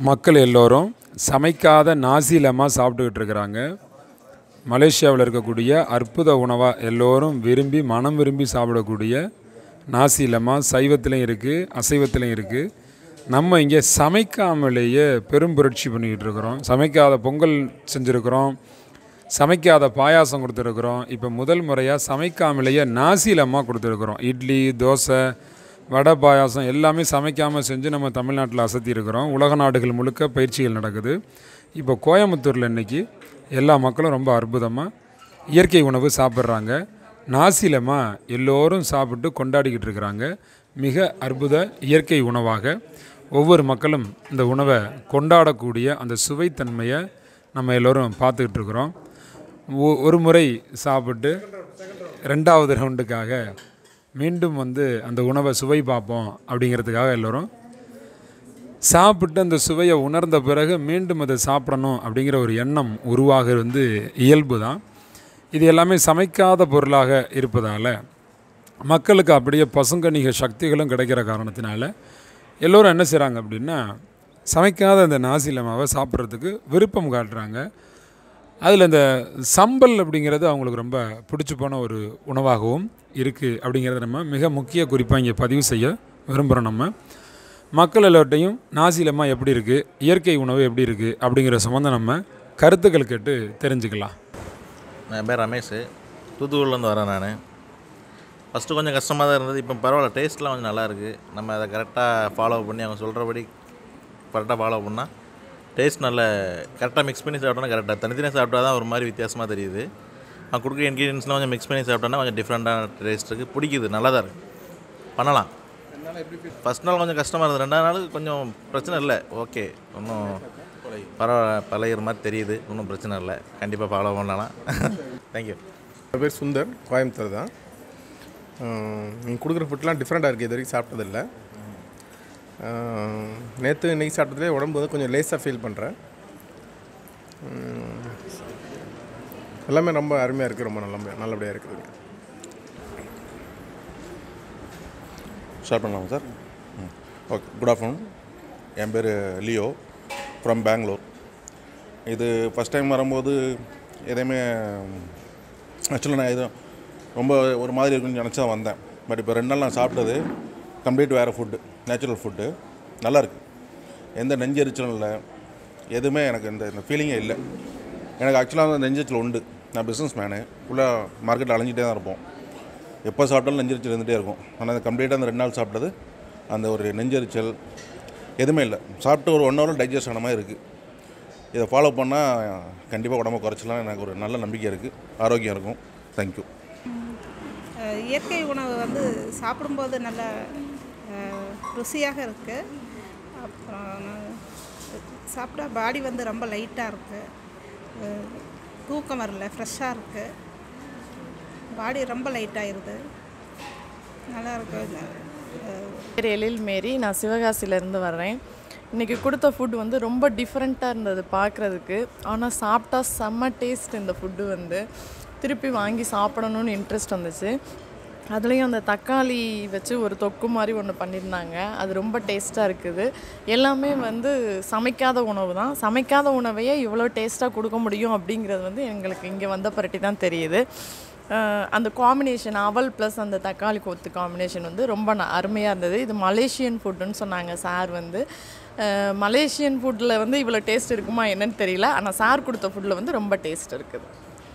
மக்கள் எல்லோரும் சமைக்காத நாசி லெமா சாப்பிட்டுக்கிட்டு இருக்கிறாங்க மலேசியாவில் இருக்கக்கூடிய அற்புத உணவாக எல்லோரும் விரும்பி மனம் விரும்பி சாப்பிடக்கூடிய நாசி லெமா சைவத்துலேயும் இருக்குது அசைவத்துலேயும் இருக்குது நம்ம இங்கே சமைக்காமலேயே பெரும் புரட்சி பண்ணிக்கிட்டு இருக்கிறோம் சமைக்காத பொங்கல் செஞ்சுருக்கிறோம் சமைக்காத பாயாசம் கொடுத்துருக்குறோம் இப்போ முதல் முறையாக சமைக்காமலேயே நாசி லெமா கொடுத்துருக்குறோம் இட்லி தோசை வடை பாயாசம் எல்லாமே சமைக்காமல் செஞ்சு நம்ம தமிழ்நாட்டில் அசத்தி இருக்கிறோம் உலக நாடுகள் முழுக்க பயிற்சிகள் நடக்குது இப்போ கோயம்புத்தூரில் இன்றைக்கி எல்லா மக்களும் ரொம்ப அற்புதமாக இயற்கை உணவு சாப்பிட்றாங்க நாசிலமா எல்லோரும் சாப்பிட்டு கொண்டாடிக்கிட்டு இருக்கிறாங்க மிக அற்புத இயற்கை உணவாக ஒவ்வொரு மக்களும் இந்த உணவை கொண்டாடக்கூடிய அந்த சுவைத்தன்மையை நம்ம எல்லோரும் பார்த்துக்கிட்டு இருக்கிறோம் ஒ- ஒரு முறை சாப்பிட்டு ரெண்டாவது ரவுண்டுக்காக மீண்டும் வந்து அந்த உணவை சுவை பார்ப்போம் அப்படிங்கிறதுக்காக எல்லோரும் சாப்பிட்டு அந்த சுவையை உணர்ந்த பிறகு மீண்டும் அதை சாப்பிடணும் அப்படிங்கிற ஒரு எண்ணம் உருவாக வந்து இயல்பு தான் இது எல்லாமே சமைக்காத பொருளாக இருப்பதால் மக்களுக்கு அப்படியே பசுங்கணிக சக்திகளும் கிடைக்கிற காரணத்தினால எல்லோரும் என்ன செய்கிறாங்க அப்படின்னா சமைக்காத அந்த நாசிலமாவை சாப்பிட்றதுக்கு விருப்பம் காட்டுறாங்க அதில் இந்த சம்பல் அப்படிங்கிறது அவங்களுக்கு ரொம்ப பிடிச்சி போன ஒரு உணவாகவும் இருக்குது அப்படிங்கிறத நம்ம மிக முக்கிய குறிப்பாக இங்கே பதிவு செய்ய விரும்புகிறோம் நம்ம மக்கள் எல்லோர்ட்டையும் நாசிலமா எப்படி இருக்குது இயற்கை உணவு எப்படி இருக்குது அப்படிங்கிற சம்மந்தம் நம்ம கருத்துக்கள் கேட்டு தெரிஞ்சுக்கலாம் என் பேர் ரமேஷ் தூத்துக்குடிலேருந்து வரேன் நான் ஃபஸ்ட்டு கொஞ்சம் கஷ்டமாக தான் இருந்தது இப்போ பரவாயில்ல டேஸ்ட்லாம் கொஞ்சம் நல்லா இருக்குது நம்ம அதை கரெக்டாக ஃபாலோ பண்ணி அவங்க சொல்கிறபடி கரெக்டாக ஃபாலோ பண்ணால் டேஸ்ட் நல்ல கரெக்டாக மிக்ஸ் பண்ணி சாப்பிட்டோன்னா கரெக்டாக தனித்தனியாக சாப்பிட்டா தான் ஒரு மாதிரி வித்தியாசமாக தெரியுது அவங்க கொடுக்குற இன்க்ரீடியன்ஸ்லாம் கொஞ்சம் மிக்ஸ் பண்ணி சாப்பிட்டோன்னா கொஞ்சம் டிஃப்ரெண்ட்டான டேஸ்ட் இருக்குது பிடிக்குது நல்லா தான் இருக்குது பண்ணலாம் ஃபஸ்ட் நாள் கொஞ்சம் கஷ்டமாக இருந்தது ரெண்டாவது நாள் கொஞ்சம் பிரச்சனை இல்லை ஓகே ஒன்றும் பரவாயில்ல பழையிற மாதிரி தெரியுது ஒன்றும் பிரச்சனை இல்லை கண்டிப்பாக ஃபாலோ பண்ணலாம் தேங்க்யூ என் பேர் சுந்தர் கோயம்புத்தூர் தான் நீங்கள் கொடுக்குற ஃபுட்லாம் டிஃப்ரெண்ட்டாக இருக்குது இது வரைக்கும் சாப்பிட்டதில்ல நேற்று இன்றைக்கி சாப்பிட்டதுலேயே உடம்பு வந்து கொஞ்சம் லேஸாக ஃபீல் பண்ணுறேன் எல்லாமே ரொம்ப அருமையாக இருக்குது ரொம்ப நல்ல நல்லபடியாக இருக்குதுங்க ஸ்டார்ட் பண்ணலாமா சார் ஓகே குட் ஆஃப்டர்நூன் என் பேர் லியோ ஃப்ரம் பெங்களூர் இது ஃபஸ்ட் டைம் வரும்போது எதையுமே ஆக்சுவலாக நான் எதுவும் ரொம்ப ஒரு மாதிரி இருக்குன்னு நினச்சி தான் வந்தேன் பட் இப்போ ரெண்டு நாள் நான் சாப்பிட்டது கம்ப்ளீட் வேறு ஃபுட்டு நேச்சுரல் ஃபுட்டு நல்லா இருக்கு எந்த நெஞ்செரிச்சலும் இல்லை எதுவுமே எனக்கு இந்த இந்த ஃபீலிங்கே இல்லை எனக்கு ஆக்சுவலாக அந்த நெஞ்செரிச்சல் உண்டு நான் பிஸ்னஸ் மேனு ஃபுல்லாக மார்க்கெட்டில் அலைஞ்சிட்டே தான் இருப்போம் எப்போ சாப்பிட்டாலும் நெஞ்செரிச்சல் இருந்துகிட்டே இருக்கும் ஆனால் அந்த கம்ப்ளீட்டாக அந்த ரெண்டு நாள் சாப்பிட்டது அந்த ஒரு நெஞ்செரிச்சல் எதுவுமே இல்லை சாப்பிட்டு ஒரு ஒன் ஹவர் டைஜஸ்ட் ஆன மாதிரி இருக்குது இதை ஃபாலோ பண்ணால் கண்டிப்பாக உடம்பை குறைச்சலாம் எனக்கு ஒரு நல்ல நம்பிக்கை இருக்குது ஆரோக்கியம் இருக்கும் தேங்க்யூ அஹ் இயற்கை உணவு வந்து சாப்பிடும்போது நல்ல அஹ், ருசியாக இருக்குது அப்புறம் நான் சாப்பிட்டா பாடி வந்து ரொம்ப லைட்டாக இருக்குது தூக்கம் வரல ஃப்ரெஷ்ஷாக இருக்குது பாடி ரொம்ப லைட் ஆயிடுது நல்லா இருக்கு அஹ், பேர் எழில் மேரி நான் சிவகாசியிலேருந்து வர்றேன் இன்றைக்கி கொடுத்த ஃபுட் வந்து ரொம்ப டிஃப்ரெண்ட்டாக இருந்தது பார்க்குறதுக்கு ஆனால் சாப்பிட்டா செம்ம டேஸ்ட் இந்த ஃபுட்டு வந்து திருப்பி வாங்கி சாப்பிடணும்னு இன்ட்ரெஸ்ட் வந்துச்சு அதுலேயும் அந்த தக்காளி வச்சு ஒரு தொக்கு மாதிரி ஒன்று பண்ணியிருந்தாங்க அது ரொம்ப டேஸ்ட்டாக இருக்குது எல்லாமே வந்து சமைக்காத உணவு தான் சமைக்காத உணவையே இவ்வளோ டேஸ்ட்டாக கொடுக்க முடியும் அப்படிங்கிறது வந்து எங்களுக்கு இங்கே வந்த பரட்டி தான் தெரியுது அஹ் அந்த காம்பினேஷன் அவல் ப்ளஸ் அந்த தக்காளி கொத்து காம்பினேஷன் வந்து ரொம்ப ந- அருமையாக இருந்தது இது மலேசியன் ஃபுட்டுன்னு சொன்னாங்க சார் வந்து அஹ் மலேசியன் ஃபுட்டில் வந்து இவ்வளோ டேஸ்ட் இருக்குமா என்னன்னு தெரியல ஆனால் சார் கொடுத்த ஃபுட்டில் வந்து ரொம்ப டேஸ்ட் இருக்குது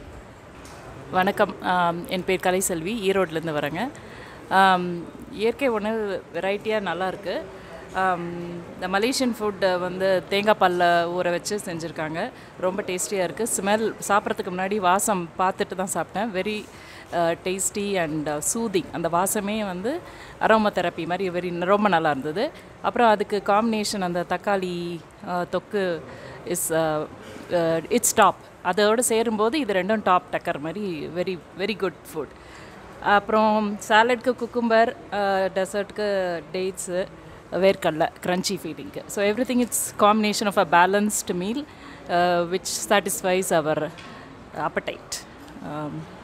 வணக்கம் ஆம், என் பேர் கலைசெல்வி ஈரோட்லேருந்து வரேங்க ஆம், இயற்கை உணவு வெரைட்டியாக நல்லா இருக்கு ஆம், இந்த மலேசியன் ஃபுட்டை வந்து தேங்காய் பாலில் ஊற வச்சு செஞ்சுருக்காங்க ரொம்ப டேஸ்டியாக இருக்குது ஸ்மெல் சாப்பிட்றதுக்கு முன்னாடி வாசம் பார்த்துட்டு தான் சாப்பிட்டேன் வெரி டேஸ்டி அண்ட் சூதிங் அந்த வாசமே வந்து அரோமா தெரப்பி மாதிரி வெரி ரொம்ப நல்லா இருந்தது அப்புறம் அதுக்கு காம்பினேஷன் அந்த தக்காளி ஆ, தொக்கு இஸ் இட்ஸ் டாப் அதோடு சேரும்போது இது ரெண்டும் டாப் டக்கர் மாதிரி வெரி வெரி குட் ஃபுட் அப்புறம் சாலட்க்கு குக்கும்பர் டெசர்ட்க்கு டேட்ஸு வேர்க்கடலை க்ரன்ச்சி ஃபீலிங்க்கு so everything it's combination of a balanced meal which satisfies our appetite. Um,